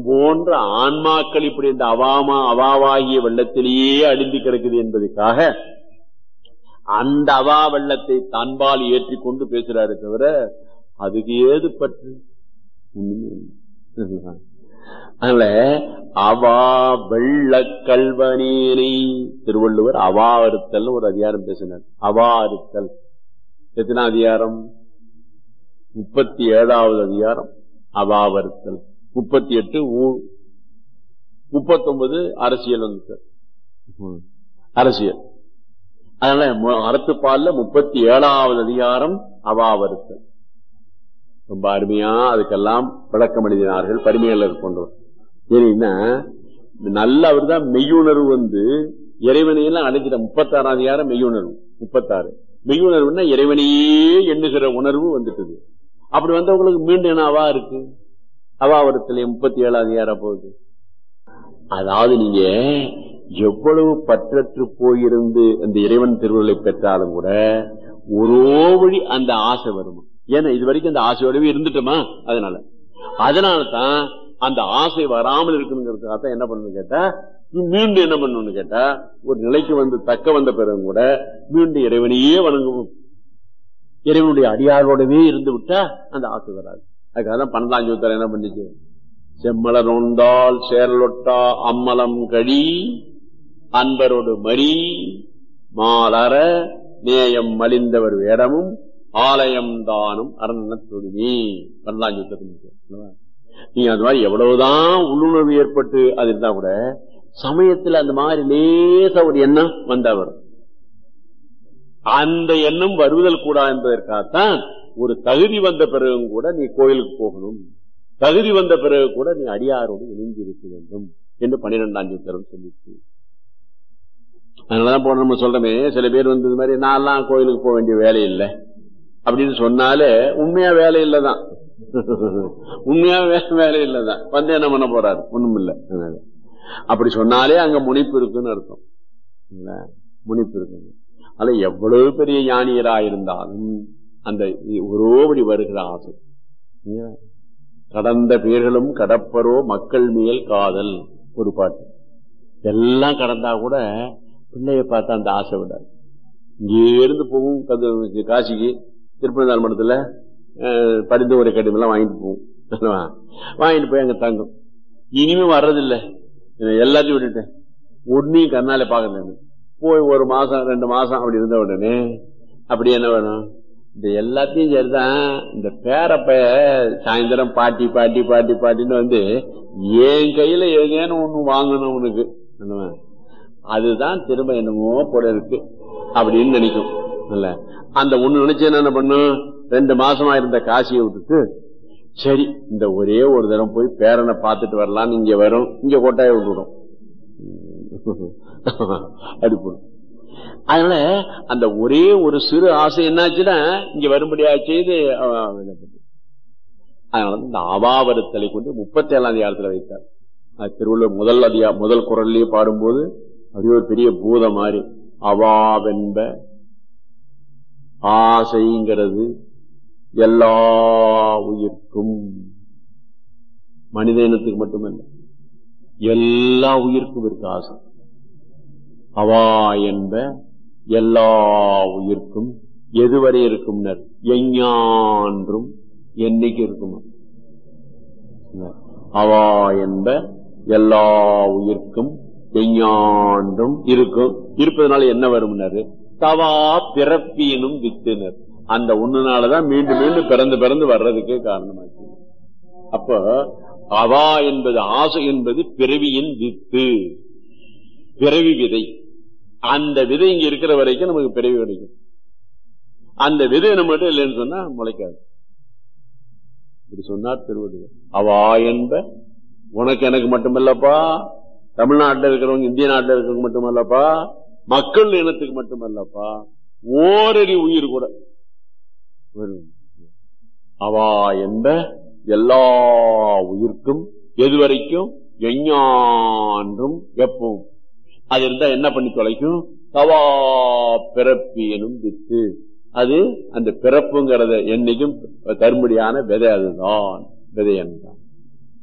போன்ற ஆன்மாக்கள் இப்படி இந்த அவாமா அவாவாகிய வெள்ளத்திலேயே அழிந்து கிடக்குது என்பதற்காக அந்த அவா வெள்ளத்தை தன்பால் ஏற்றி கொண்டு பேசுறாரு தவிர அதுக்கு ஏது பற்று ஒண்ணுமே இல்லை. அதனால அவா வெள்ள கல்வனேனை திருவள்ளுவர் அவா அறுத்தல் ஒரு அதிகாரம் பேசினார் அவா அறுத்தல் எத்தனை அதிகாரம் முப்பத்தி ஏழாவது அதிகாரம் அவாவறுத்தல் முப்பத்தி எட்டு முப்பத்தி ஒன்பது அரசியல் வந்து அரசியல் அதனால மு- அறத்துப்பால்ல முப்பத்தி ஏழாவது அதிகாரம் அவாவறுத்தல் ரொம்ப அருமையா அதுக்கெல்லாம் விளக்கம் எழுதினார்கள் பரிமையாளர் போன்றவர் ஏன்னா நல்ல அவர் தான் மெய்யுணர்வு வந்து இறைவனையெல்லாம் அடைஞ்சிட்ட முப்பத்தாறாம் அதிகாரம் மெய்யுணர்வு முப்பத்தாறு மெய்யுணர்வுன்னா இறைவனையே எண்ணுகிற உணர்வு வந்துட்டது அப்படி வந்தவங்களுக்கு மீண்டும் என்ன அவா இருக்கு அவாவரத்துல முப்பத்தி ஏழாம் அதிகாரம் போகுது அதாவது நீங்க எவ்வளவு பற்றற்று போயிருந்து அந்த இறைவன் திருவுருளை பெற்றாலும் கூட ஒரு வழி அந்த ஆசை வருமா ஏன்னா இது வரைக்கும் அந்த ஆசையோடவே இருந்துட்டோமா அதனால அதனால தான் அந்த ஆசை வராமல் இருக்கணுங்கிறதுக்காக தான் என்ன பண்ணணும் கேட்டா நீ மீண்டும் என்ன பண்ணணும்னு கேட்டா ஒரு நிலைக்கு வந்து தக்க வந்த பிறகு கூட மீண்டும் இறைவனையே வணங்கவும் இறைவனுடைய அடியாரோடவே இருந்து விட்டா அந்த ஆசை வராது அதுக்காக தான் பன்னெண்டாம் சூத்திரம் என்ன பண்ணிச்சு செம்மலர் உண்டால் சேரலொட்டா அம்மலம் கழி அன்பரோடு மரி மாலர நேயம் மலிந்தவர் வேடமும் ஆலயம் தானும் அரண தொழுமி பன்னெண்டாம் சூத்திரம் நீங்க அது மாதிரி எவ்வளவுதான் உள்ளுணர்வு ஏற்பட்டு அது இருந்தா கூட சமயத்துல அந்த மாதிரி லேசா ஒரு எண்ணம் வந்தா வரும் அந்த எண்ணம் வருவதல் கூடா என்பதற்காகத்தான் ஒரு தகுதி வந்த பிறகும் கூட நீ கோயிலுக்கு போகணும் தகுதி வந்த பிறகு கூட நீ அடியாரோடு இணைந்து இருக்க வேண்டும் என்று பன்னிரெண்டாம் சூத்திரம் சொல்லிச்சு அதனாலதான் போன நம்ம சொல்றோமே சில பேர் வந்து இது மாதிரி நான்லாம் கோயிலுக்கு போக வேண்டிய வேலை இல்லை அப்படின்னு சொன்னாலே உண்மையா வேலை இல்லதான் உண்மையா வே- வேலை இல்லதான் வந்து என்ன பண்ண போறாரு ஒண்ணும் இல்ல அதனால. அப்படி சொன்னாலே அங்க முனிப்பு இருக்குன்னு அர்த்தம் இல்ல? முனிப்பு இருக்கு அது எவ்வளவு பெரிய ஞானியரா இருந்தாலும் அந்த ஒரோபடி வருகிற ஆசை இல்லையா? கடந்த பேர்களும் கடப்பரோ மக்கள் மேல் காதல் ஒரு பாட்டு எல்லாம் கடந்தா கூட பிள்ளைய பார்த்தா அந்த ஆசை விடாது இங்கே இருந்து போகும் கது- காசிக்கு திருப்பதி மடத்துல அஹ், பரிந்து ஒரு கடிதம் வாங்கிட்டு போகும் அல்லவா? வாங்கிட்டு போய் அங்க தங்கும் இனிமே வர்றதில்லை இதை எல்லாத்தையும் விட்டுட்டேன் ஒன்னையும் கண்ணால பாக்கல போய் ஒரு மாசம் ரெண்டு மாசம் அப்படி இருந்த உடனே அப்படி என்ன வேணும் இந்த எல்லாத்தையும் சரிதான் இந்த பேரப்ப சாயந்தரம் பாட்டி பாட்டி பாட்டி பாட்டின்னு வந்து என் கையில ஏதேனும் ஒண்ணு வாங்கணும் உனக்கு என்னவா? அதுதான் திரும்ப என்னமோ போல இருக்கு அப்படின்னு நினைக்கும் இல்ல அந்த ஒண்ணு நினைச்சு என்ன பண்ணும் ரெண்டு மாசமா இருந்த காசியை விட்டுட்டு சரி இந்த ஒரே ஒரு தடவை போய் பேரனை பார்த்துட்டு வரலாம்னு இங்க வரும் இங்க கொட்டாய விட்டுடும் அப்படி போடும் அதனால அந்த ஒரே ஒரு சிறு ஆசை என்னாச்சுன்னா இங்க வரும்படியா செய்து அவன் விடப்பட்டு. அதனால இந்த அவாவருத்தலை கொண்டு முப்பத்தி ஏழாம் அதிகாரத்துல வைத்தார் அது திருவள்ளுவர் முதல் அதிகா முதல் குரல்லையே பாடும்போது அப்படியே ஒரு பெரிய பூத மாதிரி அவாவென்ப ஆசைங்கிறது எல்லா உயிர்க்கும் மனித இனத்துக்கு மட்டுமல்ல எல்லா உயிர்க்கும் இருக்கு ஆசை அவா என்ப எல்லா உயிர்க்கும் எதுவரை இருக்கும்னர் எஞ்ஞான்றும் என்னைக்கு இருக்குமா அவா என்ப எல்லா உயிர்க்கும் எஞ்ஞான்றும் இருக்கும் இருப்பதனால என்ன வரும்னாரு தவா பிறப்பினும் வித்துனர் அந்த ஒண்ணுனாலதான் மீண்டும் மீண்டும் பிறந்து பிறந்து வர்றதுக்கே காரணமாச்சு அப்ப அவா என்பது ஆசை என்பது பிறவியின் வித்து பிறவி விதை அந்த விதை இங்க இருக்கிற வரைக்கும் நமக்கு பிறவி கிடைக்கும் அந்த விதை நம்மகிட்ட இல்லைன்னு சொன்னா முளைக்காது இப்படி சொன்னார் திருவள்ளுவர் அவா என்ப உனக்கு எனக்கு மட்டுமல்லப்பா தமிழ்நாட்டில் இருக்கிறவங்க இந்திய நாட்டில் இருக்கிறவங்க மட்டுமல்லப்பா மக்கள் இனத்துக்கு மட்டுமல்லப்பா ஓரடி உயிர் கூட வரும். அவா என்ப எல்லா உயிர்க்கும் எதுவரைக்கும் எஞ்ஞான்றும் எப்பவும் அது இருந்தா என்ன பண்ணி தொலைக்கும் தவா பிறப்பி எனும் வித்து அது அந்த பிறப்புங்கிறத என்னைக்கும் தரும்படியான விதை அதுதான் விதை என்றான்